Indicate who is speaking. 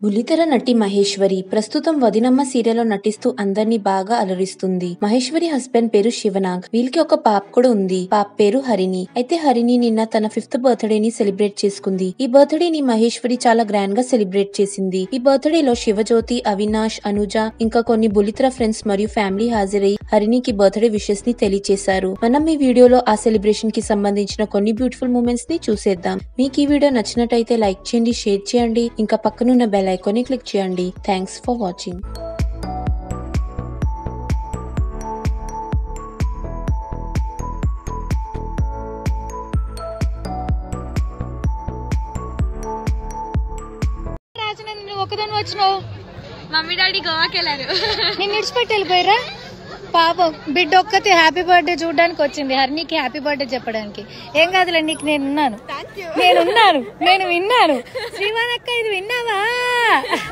Speaker 1: బుల్లితెర నటి మహేశ్వరి ప్రస్తుతం వదినమ్మ సీరియల్లో నటిస్తూ అందర్నీ బాగా అలరిస్తుంది మహేశ్వరి హస్బెండ్ పేరు శివనాగ్ వీళ్ళకి ఒక పాప కూడా ఉంది పాప పేరు హరిణి అయితే హరిణి నిన్న తన ఫిఫ్త్ బర్త్డే ని సెలబ్రేట్ చేసుకుంది ఈ బర్త్డే ని మహేశ్వరి చాలా గ్రాండ్ గా సెలబ్రేట్ చేసింది ఈ బర్త్డే లో శివజ్యోతి అవినాష్ అనుజ ఇంకా కొన్ని బుల్లితెర ఫ్రెండ్స్ మరియు ఫ్యామిలీ హాజరై హరిణికి బర్త్డే విషెస్ ని తెలియచేశారు మనం ఈ వీడియోలో ఆ సెలబ్రేషన్ కి సంబంధించిన కొన్ని బ్యూటిఫుల్ మూమెంట్స్ ని చూసేద్దాం మీకు ఈ వీడియో నచ్చినట్టయితే లైక్ చేయండి షేర్ చేయండి ఇంకా పక్కనున్న బెల్ ఐకాన్ ని క్లిక్ చేయండి థ్యాంక్స్ ఫర్ వాచింగ్
Speaker 2: రాజన నువ్వు ఒకదాని వచ్చినావు
Speaker 3: మమ్మీ డాడీ గోవాకి వెళ్ళారు
Speaker 2: నేను విడిచిపెట్టి వెళ్ళిపోయారా పాపం బిడ్డ ఒక్కతే హ్యాపీ బర్త్డే చూడడానికి వచ్చింది హర్నీకి హ్యాపీ బర్త్డే చెప్పడానికి ఏం కాదులే నీకు నేను ఉన్నాను నేను ఉన్నాను నేను విన్నాను శ్రీవాణి అక్క ఇది విన్నావా